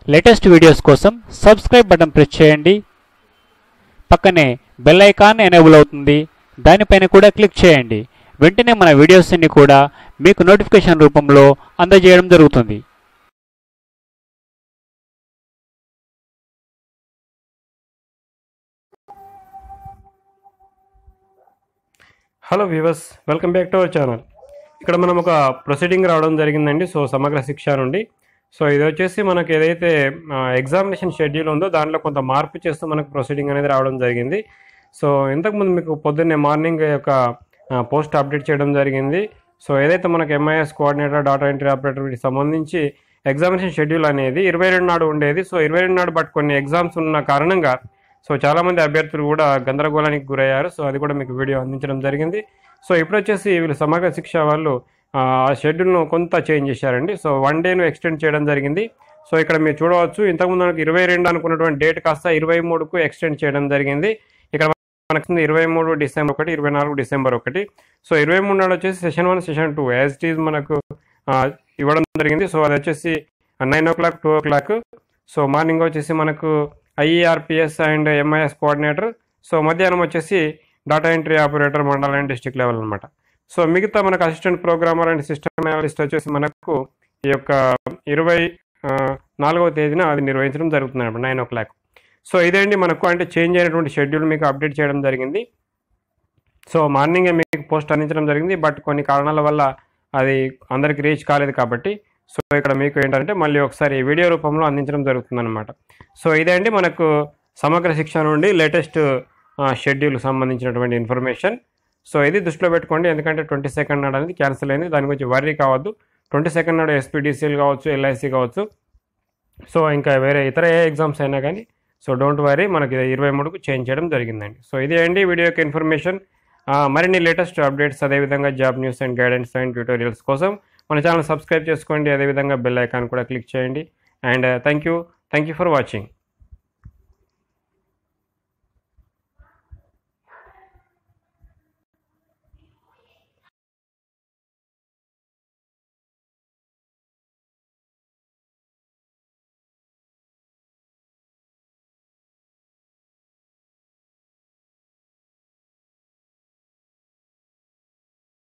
latest videos కోసం subscribe button press చేయండి పక్కనే బెల్ ఐకాన్ ఎనేబుల్ అవుతుంది దానిపైన కూడా క్లిక్ చేయండి వెంటనే మన వీడియోస్ అన్ని కూడా మీకు నోటిఫికేషన్ రూపంలో అందజేయడం జరుగుతుంది hello viewers welcome back to our channel ఇక్కడ మనం ఒక ప్రొసీడింగ్ రావడం జరిగిందండి సో సమగ్ర శిక్ష నుండి సో ఇది వచ్చేసి మనకు ఏదైతే ఎగ్జామినేషన్ షెడ్యూల్ ఉందో దాంట్లో కొంత మార్పు చేస్తూ మనకు ప్రొసీడింగ్ అనేది రావడం జరిగింది సో ఇంతకుముందు మీకు పొద్దున్నే మార్నింగ్ యొక్క పోస్ట్ అప్డేట్ చేయడం జరిగింది సో ఏదైతే మనకు MIS coordinator data entry operator వీటికి సంబంధించి ఎగ్జామినేషన్ షెడ్యూల్ అనేది ఇరవై రెండు నాడు ఉండేది సో ఇరవై రెండు నాడు బట్ కొన్ని ఎగ్జామ్స్ ఉన్న కారణంగా సో చాలామంది అభ్యర్థులు కూడా గందరగోళానికి గురయ్యారు సో అది కూడా మీకు వీడియో అందించడం జరిగింది సో ఇప్పుడు వచ్చేసి వీళ్ళు సమగ్ర శిక్ష వాళ్ళు ఆ షెడ్యూల్ను కొంత చేంజ్ చేశారండి సో వన్ డేను ఎక్స్టెండ్ చేయడం జరిగింది సో ఇక్కడ మీరు చూడవచ్చు ఇంతకుముందు మనకు ఇరవై రెండు అనుకున్నటువంటి డేట్ కాస్త ఇరవై మూడుకు ఎక్స్టెండ్ చేయడం జరిగింది ఇక్కడ మనకు ఇరవై మూడు డిసెంబర్ ఒకటి ఇరవై నాలుగు డిసెంబర్ ఒకటి సో ఇరవై మూడు నాడు వచ్చేసి session one session two as it is మనకు ఆ, ఇవ్వడం జరిగింది సో అది వచ్చేసి nine o'clock two o'clock so morning వచ్చేసి మనకు IERPS and MIS coordinator so మధ్యాహ్నం వచ్చేసి data entry operator mandal and district level అనమాట సో మిగతా మనకు assistant programmer and system analyst వచ్చేసి మనకు ఈ యొక్క ఇరవై ఆ, నాలుగవ తేదీన అది నిర్వహించడం జరుగుతుంది అనమాట నైన్ ఓ క్లాక్ సో ఇదేంటి మనకు అంటే చేంజ్ అయినటువంటి షెడ్యూల్ మీకు అప్డేట్ చేయడం జరిగింది సో మార్నింగే మీకు పోస్ట్ అందించడం జరిగింది బట్ కొన్ని కారణాల వల్ల అది అందరికి రీచ్ కాలేదు కాబట్టి సో ఇక్కడ మీకు ఏంటంటే మళ్ళీ ఒకసారి వీడియో రూపంలో అందించడం జరుగుతుంది అనమాట సో ఇదే అండి మనకు సమగ్ర శిక్ష నుండి లేటెస్ట్ షెడ్యూల్ సంబంధించినటువంటి ఇన్ఫర్మేషన్ సో ఇది దృష్టిలో పెట్టుకోండి ఎందుకంటే ట్వంటీ సెకండ్ నాడు అనేది క్యాన్సిల్ అయింది దాని గురించి వర్రీ కావద్దు ట్వంటీ సెకండ్ నాడు ఎస్పీడీసీఎల్ కావచ్చు ఎల్ఐసి కావచ్చు సో ఇంకా వేరే ఇతర ఏ ఎగ్జామ్స్ అయినా కానీ సో డోంట్ వరీ మనకి ఇరవై మూడుకు చేంజ్ చేయడం జరిగిందండి సో ఇదే అండి వీడియో యొక్క ఇన్ఫర్మేషన్ ఆ, మరిన్ని లేటెస్ట్ అప్డేట్స్ అదేవిధంగా job news and guidance and tutorials కోసం మన ఛానల్ సబ్స్క్రైబ్ చేసుకోండి అదేవిధంగా బెల్ ఐకాన్ కూడా క్లిక్ చేయండి and thank you thank you for watching